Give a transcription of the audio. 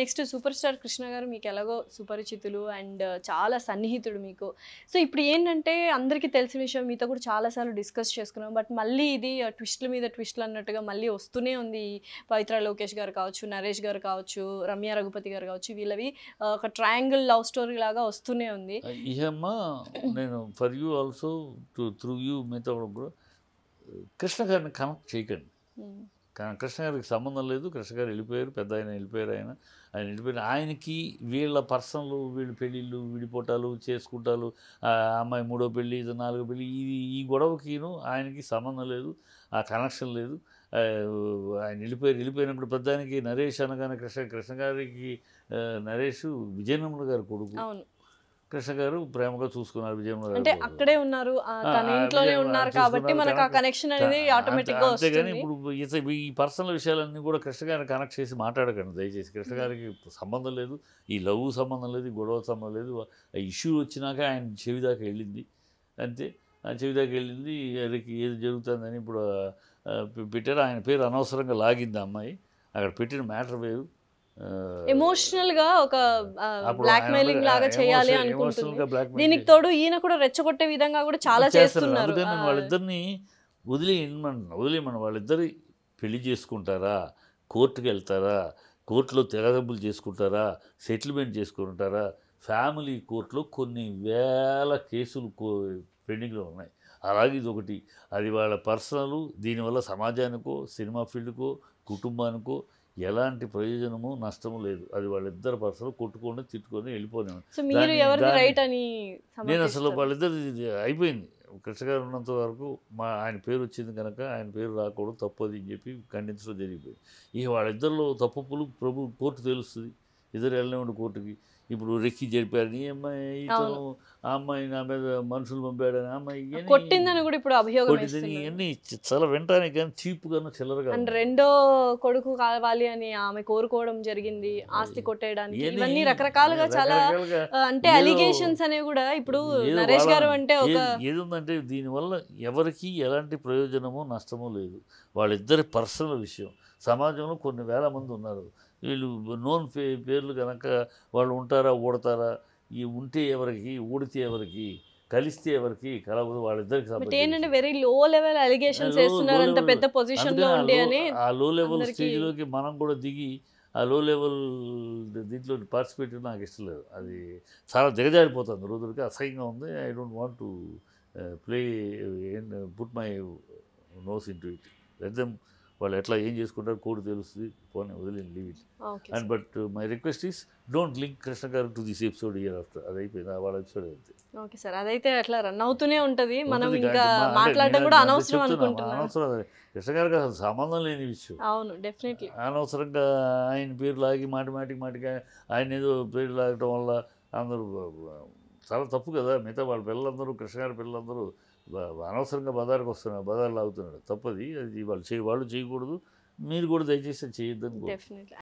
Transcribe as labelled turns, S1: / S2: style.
S1: Next super star Krishna గారు మీకు ఎలాగో సుపరిచితులు అండ్ చాలా సన్నిహితుడు మీకు సో ఇప్పుడు ఏంటంటే అందరికీ తెలిసిన విషయం మీతో కూడా చాలాసార్లు డిస్కస్ చేసుకున్నాం బట్ మళ్ళీ ఇది ట్విస్ట్ల మీద ట్విస్ట్లు అన్నట్టుగా మళ్ళీ వస్తూనే ఉంది పవిత్ర లోకేష్ గారు కావచ్చు నరేష్ గారు కావచ్చు రమ్య రఘుపతి గారు కావచ్చు వీళ్ళవి ఆ, ఒక ట్రయాంగిల్ లవ్ స్టోరీ లాగా వస్తూనే ఉంది
S2: ఇహమ్మ నేను for you also to through you మీతో కూడా కృష్ణ గారిని కనెక్ట్ చేయకండి
S1: ఉమ్.
S2: కా- కృష్ణ గారికి సంబంధం లేదు కృష్ణ గారు వెళ్ళిపోయారు పెద్ద ఆయన వెళ్ళిపోయారు ఆయన ఆయన వెళ్ళిపోయారు ఆయనకి వీళ్ళ పర్సనలు వీళ్ళ పెళ్ళిళ్ళు విడిపోటాలు చేసుకుంటాలు ఆ అమ్మాయి మూడో పెళ్ళి ఇది నాలుగో పెళ్ళి ఈ ఈ గొడవకిను ఆయనకి సంబంధం లేదు ఆ కనెక్షన్ లేదు ఆ, ఆయన వెళ్ళిపోయారు వెళ్ళిపోయినప్పుడు పెద్ద ఆయనకి నరేష్ అనగానే కృష్ణ కృష్ణ గారికి ఆ, నరేష్ విజయనగర గారి కొడుకు
S1: అవును
S2: కృష్ణ గారు ప్రేమగా చూసుకున్నారు విజయనగర గారి
S1: అంటే
S2: కొడుకు.
S1: అక్కడే ఉన్నారు ఆ,
S2: ఆ,
S1: తన
S2: ఆ,
S1: ఇంట్లోనే
S2: విజయనగరం
S1: ఉన్నారు
S2: చూసుకున్నారు
S1: కాబట్టి మనకు ఆ
S2: కాబట్టి
S1: కనెక్షన్ అనేది
S2: అంతే-
S1: ఆటోమేటిక్ గా
S2: అంతేగాని
S1: వస్తుంది
S2: ఇప్పుడు ఇత- ఈ పర్సనల్ విషయాలన్నీ కూడా కృష్ణ గారిని కనెక్ట్ చేసి మాట్లాడకండి దయచేసి కృష్ణ గారికి సంబంధం లేదు ఈ లవ్ సంబంధం లేదు ఈ గొడవ సంబంధం లేదు ఆ ఇష్యూ వచ్చినాక ఆయన చెవి దాకా వెళ్ళింది అంతే ఆ చెవి దాకా వెళ్ళింది ఆయనకి ఏది జరుగుతుందని ఇప్పుడు ఆ, పె- పెట్టారు ఆయన పేరు అనవసరంగా లాగింది ఆ అమ్మాయి అక్కడ పెట్టిన మ్యాటర్ వేరు ఆ,
S1: ఎమోషనల్ గా ఒక
S2: అప్పుడు
S1: బ్లాక్
S2: ఆయన
S1: మెయిలింగ్
S2: కూడా
S1: లాగా చేయాలి
S2: emotional-
S1: అనుకుంటుంది
S2: emotional గా blackmail
S1: దీనికి
S2: చేసి-
S1: తోడు ఈయన కూడా రెచ్చగొట్టే విధంగా కూడా చాలా చేస్తున్నారు
S2: అందుకని
S1: ఆ,
S2: వాళ్ళిద్దరిని వదిలేయమన్న వదిలేయమన్న వాళ్ళిద్దరి పెళ్లి చేసుకుంటారా కోర్టుకి వెళ్తారా కోర్టులో తెగదబ్బులు చేసుకుంటారా సెటిల్మెంట్ చేసుకుంటారా ఫ్యామిలీ కోర్టులో కొన్ని వేల కేసులు కో పెండింగ్లో ఉన్నాయి అలాగే ఇది ఒకటి అది వాళ్ళ పర్సనల్ దీనివల్ల సమాజానికో సినిమా ఫీల్డ్కో కుటుంబానికో ఎలాంటి ప్రయోజనము నష్టము లేదు అది వాళ్ళిద్దరు పర్సనల్ కొట్టుకొని తిట్టుకొని వెళ్ళిపోయినా
S1: సో మీరు
S2: దాన్ని-
S1: ఎవరిని
S2: దాన్ని-
S1: రైట్ అని
S2: నేను అసలు
S1: సమర్థిస్తారు?
S2: వాళ్ళిద్దరు ఇది అయిపోయింది కృష్ణ గారు ఉన్నంత వరకు మా ఆయన పేరు వచ్చింది కనుక ఆయన పేరు రాకూడదు తప్పది అని చెప్పి ఖండించడం జరిగిపోయింది ఇక వాళ్ళిద్దరిలో తప్పులు ప్రభు కోర్టు తెలుస్తుంది ఇద్దరు వెళ్ళినప్పుడు కోర్టుకి ఇప్పుడు రెక్కి జరిపారు ఈ అమ్మాయి ఇతను ఆ అమ్మాయి నా మీద మనుషులు పంపాడని ఆ అమ్మాయి ఇవన్నీ-
S1: కొట్టిందని కూడా ఇప్పుడు అభియోగం
S2: కొట్టిందని
S1: వేస్తున్నారు.
S2: ఇవన్నీ చ- చాలా వింటానికి కానీ చీప్గాను చిల్లరగా
S1: అండ్
S2: ఉంది.
S1: రెండో కొడుకు కావాలి అని ఆమె కోరుకోవడం జరిగింది ఆస్తి కొట్టేయడానికి
S2: ఇవన్నీ
S1: ఇవన్నీ రకరకాలుగా చాలా
S2: రకరకాలుగా
S1: ఆ, అంటే
S2: ఏదో-
S1: అలిగేషన్స్ అనేవి కూడా ఇప్పుడు
S2: ఏదో
S1: నరేష్
S2: వాళ్ళ-
S1: గారు అంటే ఒక
S2: ఏది- ఏది ఉందంటే దీనివల్ల ఎవరికి ఎలాంటి ప్రయోజనమో నష్టమో లేదు వాళ్ళిద్దరి పర్సనల్ విషయం సమాజంలో కొన్ని వేల మంది ఉన్నారు వీళ్ళు నోన్ పే పేర్లు కనుక వాళ్ళు ఉంటారా ఊడతారా ఈ ఉంటే ఎవరికి ఊడితే ఎవరికి కలిస్తే ఎవరికి కలవదు వాళ్ళిద్దరికి
S1: బట్
S2: సంబంధించి.
S1: ఏంటంటే very low level allegations
S2: Low-
S1: వేస్తున్నారు
S2: low
S1: అంత
S2: level.
S1: పెద్ద పొజిషన్
S2: అందుకని
S1: లో
S2: ఆ
S1: ఉండి
S2: low-
S1: అని
S2: ఆ లో లెవెల్
S1: అందరికీ-
S2: స్టేజ్లోకి మనం కూడా దిగి ఆ లో లెవెల్ దీంట్లో పార్టిసిపేట్ నాకు ఇష్టం లేదు అది చాలా దిగజారిపోతుంది రోజులకి అసహ్యంగా ఉంది I don't want to play put my nose into it let them వాళ్ళు ఎట్లా ఏం చేసుకుంటారు కోడ్ తెలుస్తుంది పోనీ వదిలి leave it
S1: okay
S2: and but my request is don't link Krishna garu to this episode year after అది అయిపోయింది ఆ వాళ్ళ ఎపిసోడ్ అంతే
S1: ఓకే సార్ అదైతే అట్లా రన్ అవుతూనే ఉంటది మనం
S2: ఉంటుంది
S1: ఇంకా
S2: కానీ మా- అంటే
S1: మాట్లాడడం
S2: నేను
S1: కూడా
S2: అదే
S1: అనవసరం
S2: చెప్తున్నా,
S1: అనుకుంటున్నాను
S2: అనవసరం అది. కృష్ణ గారికి అసలు సంబంధం లేని విషయం
S1: అవును డెఫినెట్లీ
S2: అనవసరంగా ఆయన పేరు లాగి మాటి మాటికి మాటికి ఆయన ఏదో పేరు లాగటం వల్ల అందరూ చాలా తప్పు కదా మిగతా వాళ్ళ పిల్లలందరూ కృష్ణ గారి పిల్లలందరూ బ- అనవసరంగా బజార్కి వస్తున్నారు బజార్ లాగుతున్నాడు తప్పది అది వాళ్ళు చేయ వాళ్ళు చేయకూడదు మీరు కూడా దయచేసి అది చేయొద్దని కోరుతున్నాను.
S1: డెఫినెట్లీ